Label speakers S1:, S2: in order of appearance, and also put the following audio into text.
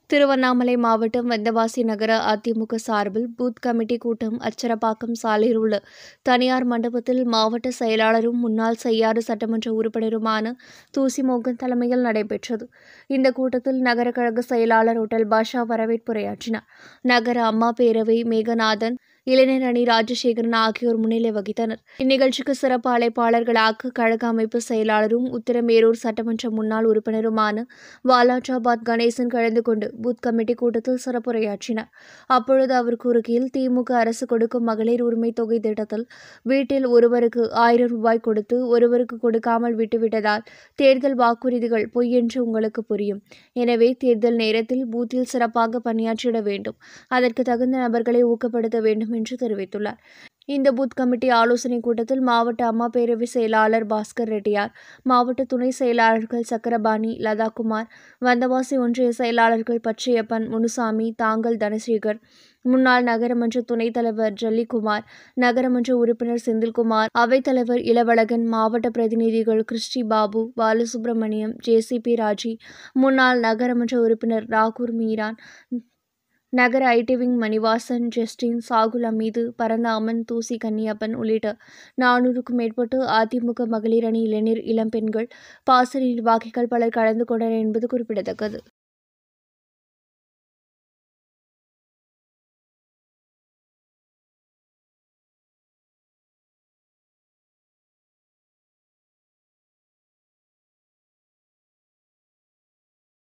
S1: திருவண்ணாமலை மாவட்டம் வந்தவாசி நகர அதிமுக சார்பில் பூத் கமிட்டி கூட்டம் அச்சரப்பாக்கம் சாலையில் உள்ள தனியார் மண்டபத்தில் மாவட்ட செயலாளரும் முன்னாள் செய்யாறு சட்டமன்ற உறுப்பினருமான தூசி மோகன் தலைமையில் நடைபெற்றது இந்த கூட்டத்தில் நகர கழக செயலாளர் ஹோட்டல் பாஷா வரவேற்புரையாற்றினார் நகர அம்மா பேரவை மேகநாதன் இளைஞர் அணி ராஜசேகரன் ஆகியோர் முன்னிலை வகித்தனர் இந்நிகழ்ச்சிக்கு சிறப்பு அழைப்பாளர்களாக கழக அமைப்பு செயலாளரும் உத்திரமேரூர் சட்டமன்ற முன்னாள் உறுப்பினருமான வாலாஜாபாத் கணேசன் கலந்து கொண்டு பூத் கமிட்டி கூட்டத்தில் சிறப்புரையாற்றினார் அப்பொழுது அவர் கூறுகையில் திமுக அரசு கொடுக்கும் மகளிர் உரிமை தொகை திட்டத்தில் வீட்டில் ஒருவருக்கு ஆயிரம் ரூபாய் கொடுத்து ஒருவருக்கு கொடுக்காமல் விட்டுவிட்டதால் தேர்தல் வாக்குறுதிகள் பொய் என்று உங்களுக்கு புரியும் எனவே தேர்தல் நேரத்தில் பூத்தில் சிறப்பாக பணியாற்றிட வேண்டும் அதற்கு தகுந்த நபர்களை ஊக்கப்படுத்த வேண்டும் என்று தெரிவித்துள்ளார் இந்த பூத் கமிட்டி ஆலோசனைக் கூட்டத்தில் மாவட்ட அம்மா பேரவை செயலாளர் பாஸ்கர் ரெட்டியார் மாவட்ட துணை செயலாளர்கள் சக்கரபாணி லதாகுமார் வந்தவாசி ஒன்றிய செயலாளர்கள் பச்சையப்பன் முனுசாமி தாங்கல் தனசேகர் முன்னாள் நகரமன்ற துணைத் தலைவர் ஜல்லிகுமார் நகரமன்ற உறுப்பினர் செந்தில்குமார் அவைத்தலைவர் இளவழகன் மாவட்ட பிரதிநிதிகள் கிறிஸ்டி பாபு பாலசுப்ரமணியம் ஜேசிபி ராஜி முன்னாள் நகரமன்ற உறுப்பினர் ராகூர் மீரான் நகர ஐடிவிங் மணிவாசன் ஜஸ்டின் சாகுல் அமீது பரந்தாமன் தூசி கன்னியப்பன் உள்ளிட்ட நானூறுக்கும் மேற்பட்டு அதிமுக மகளிர் அணி இளைஞர் இளம்பெண்கள் பாசறை நிர்வாகிகள் பலர் கலந்து கொண்டனர் என்பது குறிப்பிடத்தக்கது